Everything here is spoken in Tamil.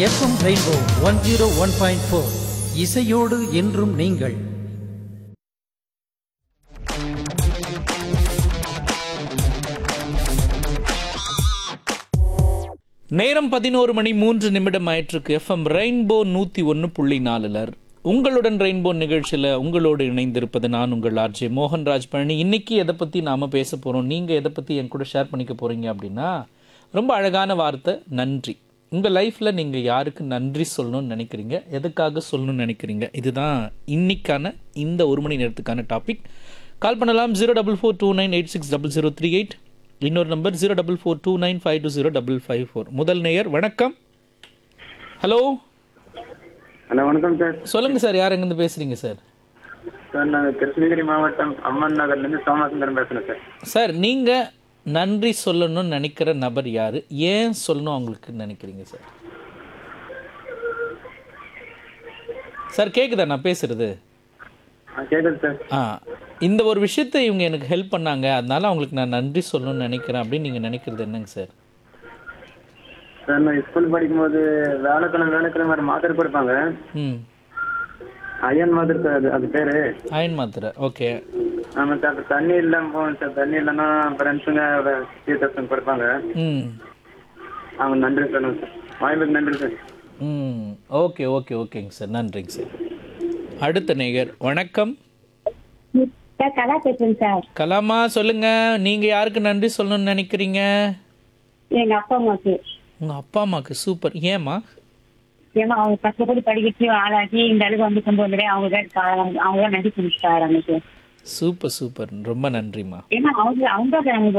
FM rainbow one zero one point four இசையோடு என்றும் நீங்கள் நேரம் பதினோரு மணி மூன்று நிமிடம் ஆயிற்றுக்கு எஃப்எம் ரெயின்போ நூற்றி ஒன்று புள்ளி நாலுலர் உங்களுடன் ரெயின்போ நிகழ்ச்சியில் உங்களோடு இணைந்திருப்பது நான் உங்கள் ஆர்ஜே மோகன்ராஜ் பழனி இன்னைக்கு எதை பற்றி நாம் பேச போகிறோம் நீங்கள் எதை பற்றி என் கூட ஷேர் பண்ணிக்க போகிறீங்க அப்படின்னா ரொம்ப அழகான வார்த்தை நன்றி உங்கள் லைஃப்பில் நீங்கள் யாருக்கு நன்றி சொல்லணும்னு நினைக்கிறீங்க எதுக்காக சொல்லணும்னு நினைக்கிறீங்க இதுதான் இன்னைக்கான இந்த ஒரு மணி நேரத்துக்கான டாபிக் கால் பண்ணலாம் zero double four two nine eight six double zero three eight இன்னொரு number zero double four two nine five two zero double five four முதல் நேயர் வணக்கம் ஹலோ ஹலோ வணக்கம் சார் சொல்லுங்கள் சார் யார் எங்கேருந்து பேசுகிறீங்க சார் சார் நாங்கள் கிருஷ்ணகிரி மாவட்டம் அம்மன் நகர்லேருந்து சோமசுந்தரம் பேசுகிறேன் சார் சார் நீங்கள் நன்றி சொல்லணும்னு நினைக்கிற நபர் யார் ஏன் சொல்லணும் அவங்களுக்கு நினைக்கிறீங்க சார் சார் கேட்குதா நான் பேசுறது ஆ கேட்குது சார் ஆ இந்த ஒரு விஷயத்தை இவங்க எனக்கு ஹெல்ப் பண்ணாங்க அதனால அவங்களுக்கு நான் நன்றி சொல்லணும்னு நினைக்கிறேன் அப்படின்னு நீங்கள் நினைக்கிறது என்னங்க சார் சார் நான் ஸ்கூல் படிக்கும்போது வேலைக்கிழமை வேலைக்கிழமை ஒரு மாத்திரை கொடுப்பாங்க ம் அயன் மாத்திரை சார் அது அது பேர் அயன் மாத்திரை ஓகே ஆமாம் சார் அப்ப தண்ணி இல்லாமல் போவோம் சார் தண்ணி இல்லைன்னா ஃப்ரெண்ட்ஸுங்க டீச்சர்ஸுங்க கொடுப்பாங்க ம் அவங்க நன்றி சொல்லணும் சார் வாய்ப்புக்கு நன்றி சார் ம் ஓகே ஓகே ஓகேங்க சார் நன்றிங்க சார் அடுத்த நேயர் வணக்கம் சார் கலா பேசுறேன் சார் கலாமா சொல்லுங்க நீங்க யாருக்கு நன்றி சொல்லணும்னு நினைக்கிறீங்க எங்க அப்பா அம்மாக்கு உங்க அப்பா அம்மாக்கு சூப்பர் ஏமா ஏன்னா அவங்க கஷ்டப்பட்டு படிக்கச்சு ஆளாக்கி இந்த அளவுக்கு வந்து கொண்டு வந்துட்டு அவங்க தான் காரணம் அவங்க தான் நன்றி சொல்லிட்டாரு அன்னைக்கு சூப்பர் சூப்பர் ரொம்ப நன்றிம்மா ஏன்னா அவங்க அவங்க தான் நமக்கு